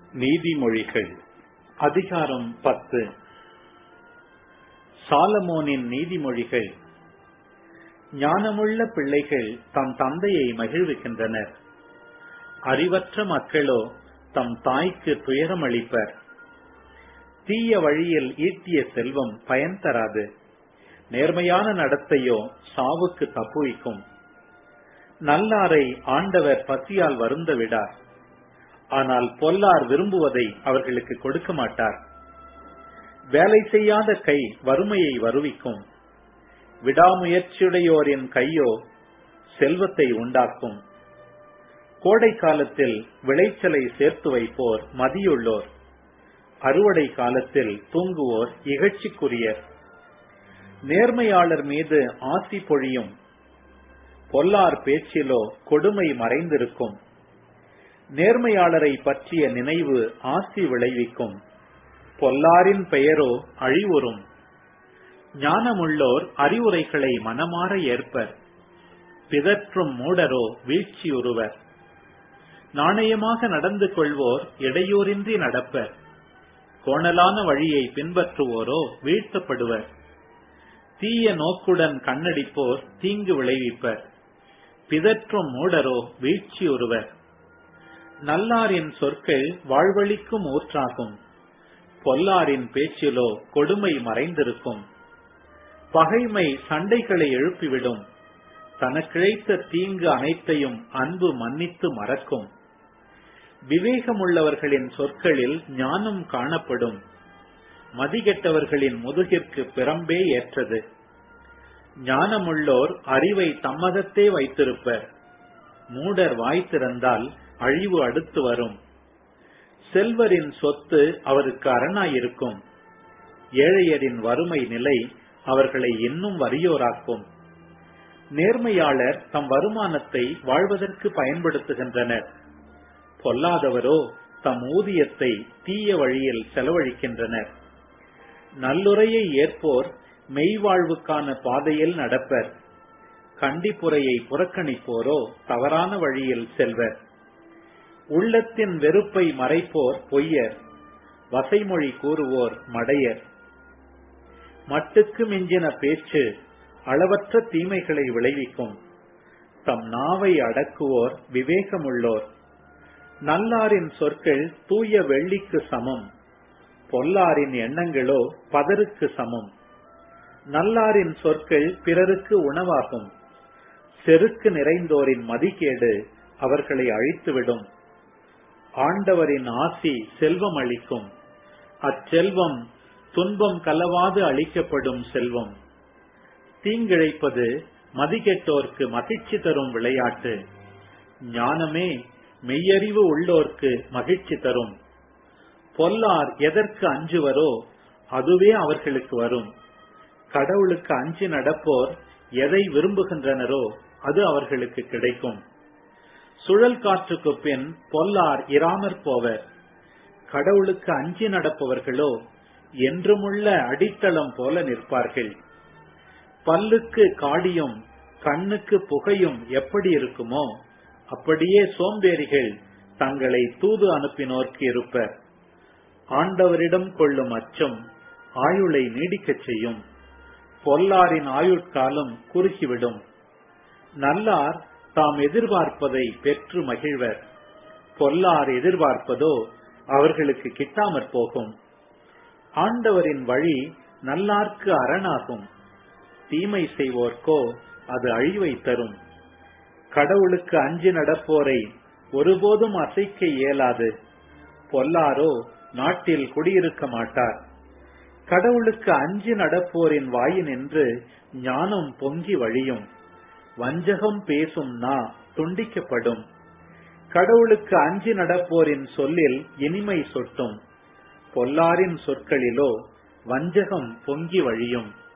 நீதிமொழிகள் அதிகாரம் பத்து சாலமோனின் நீதிமொழிகள் ஞானமுள்ள பிள்ளைகள் தம் தந்தையை மகிழ்விக்கின்றனர் அறிவற்ற மக்களோ தம் தாய்க்கு துயரமளிப்பர் தீய வழியில் ஈட்டிய செல்வம் பயன் தராது நேர்மையான நடத்தையோ சாவுக்கு தப்புவிக்கும் நல்லாரை ஆண்டவர் பசியால் வருந்த விடார் ஆனால் பொல்லார் விரும்புவதை அவர்களுக்கு கொடுக்க மாட்டார் வேலை செய்யாத கை வறுமையை வருவிக்கும் விடாமுயற்சியுடையோரின் கையோ செல்வத்தை உண்டாக்கும் கோடை காலத்தில் விளைச்சலை சேர்த்து வைப்போர் மதியுள்ளோர் அறுவடை காலத்தில் தூங்குவோர் இகழ்ச்சிக்குரியர் நேர்மையாளர் மீது ஆசி பொழியும் பொல்லார் பேச்சிலோ கொடுமை மறைந்திருக்கும் நேர்மையாளரை பற்றிய நினைவு ஆசி விளைவிக்கும் பொல்லாரின் பெயரோ அழிவுறும் ஞானமுள்ளோர் அறிவுரைகளை மனமாற ஏற்பர் பிதற்றும் மூடரோ வீழ்ச்சியுறுவர் நாணயமாக நடந்து கொள்வோர் இடையூறின்றி நடப்பர் கோணலான வழியை பின்பற்றுவோரோ வீழ்த்தப்படுவர் தீய நோக்குடன் கண்ணடிப்போர் தீங்கு விளைவிப்பர் பிதற்றும் மூடரோ வீழ்ச்சியுறுவர் நல்லாரின் சொற்கள் வாழ்வழிக்கும் ஊற்றாகும் பொல்லாரின் பேச்சிலோ கொடுமை மறைந்திருக்கும் பகைமை சண்டைகளை எழுப்பிவிடும் தனக்கிழைத்த தீங்கு அனைத்தையும் அன்பு மன்னித்து மறக்கும் விவேகமுள்ளவர்களின் சொற்களில் ஞானம் காணப்படும் மதிகெட்டவர்களின் முதுகிற்கு பிறம்பே ஏற்றது ஞானமுள்ளோர் அறிவை தம்மகத்தே வைத்திருப்பர் மூடர் வாய் திறந்தால் அழிவு அடுத்து வரும் செல்வரின் சொத்து அவருக்கு அரணாயிருக்கும் ஏழையரின் வறுமை நிலை அவர்களை இன்னும் வறியோராக்கும் நேர்மையாளர் தம் வருமானத்தை வாழ்வதற்கு பயன்படுத்துகின்றனர் பொல்லாதவரோ தம் ஊதியத்தை தீய வழியில் செலவழிக்கின்றனர் நல்லுறையை ஏற்போர் மெய்வாழ்வுக்கான பாதையில் நடப்பர் கண்டிப்புரையை புறக்கணிப்போரோ தவறான வழியில் செல்வர் உள்ளத்தின் வெறுப்பை மறைப்போர் பொய்யர் வசைமொழி கூறுவோர் மடையர் மட்டுக்கு மிஞ்சின பேச்சு அளவற்ற தீமைகளை விளைவிக்கும் தம் நாவை அடக்குவோர் விவேகமுள்ளோர் நல்லாரின் சொற்கள் தூய வெள்ளிக்கு சமம் பொல்லாரின் எண்ணங்களோ பதருக்கு சமம் நல்லாரின் சொற்கள் பிறருக்கு உணவாகும் செருக்கு நிறைந்தோரின் மதிகேடு அவர்களை அழித்துவிடும் ஆண்டவரின் ஆசி செல்வம் அளிக்கும் அச்செல்வம் துன்பம் கலவாது அளிக்கப்படும் செல்வம் தீங்கிழைப்பது மதிகெட்டோர்க்கு மகிழ்ச்சி தரும் விளையாட்டு ஞானமே மெய்யறிவு உள்ளோர்க்கு மகிழ்ச்சி தரும் பொல்லார் எதற்கு அஞ்சுவரோ அதுவே அவர்களுக்கு வரும் கடவுளுக்கு அஞ்சி நடப்போர் எதை விரும்புகின்றனரோ அது அவர்களுக்கு கிடைக்கும் சுழல் காற்றுக்கு பின் பொல்லார் இராமற் போவர் கடவுளுக்கு அஞ்சி நடப்பவர்களோ என்றுமுள்ள அடித்தளம் போல நிற்பார்கள் பல்லுக்கு காடியும் கண்ணுக்கு புகையும் எப்படி இருக்குமோ அப்படியே சோம்பேறிகள் தங்களை தூது அனுப்பினோர்க்கு இருப்பர் ஆண்டவரிடம் கொள்ளும் அச்சம் ஆயுளை நீடிக்கச் செய்யும் பொல்லாரின் ஆயுட்காலம் குறுக்கிவிடும் நல்லார் தாம் எதிர்பார்ப்பதை பெற்று மகிழ்வர் பொல்லார் எதிர்பார்ப்பதோ அவர்களுக்கு கிட்டாமற் போகும் ஆண்டவரின் வழி நல்லார்க்கு அரணாகும் தீமை செய்வோர்க்கோ அது அழிவை தரும் கடவுளுக்கு அஞ்சு நடப்போரை ஒருபோதும் அசைக்க இயலாது பொல்லாரோ நாட்டில் குடியிருக்க மாட்டார் கடவுளுக்கு அஞ்சு நடப்போரின் வாயினின்று ஞானம் பொங்கி வழியும் வஞ்சகம் பேசும் நா துண்டிக்கப்படும் கடவுளுக்கு அஞ்சு நடப்போரின் சொல்லில் இனிமை சொட்டும் பொல்லாரின் சொற்களிலோ வஞ்சகம் பொங்கி வழியும்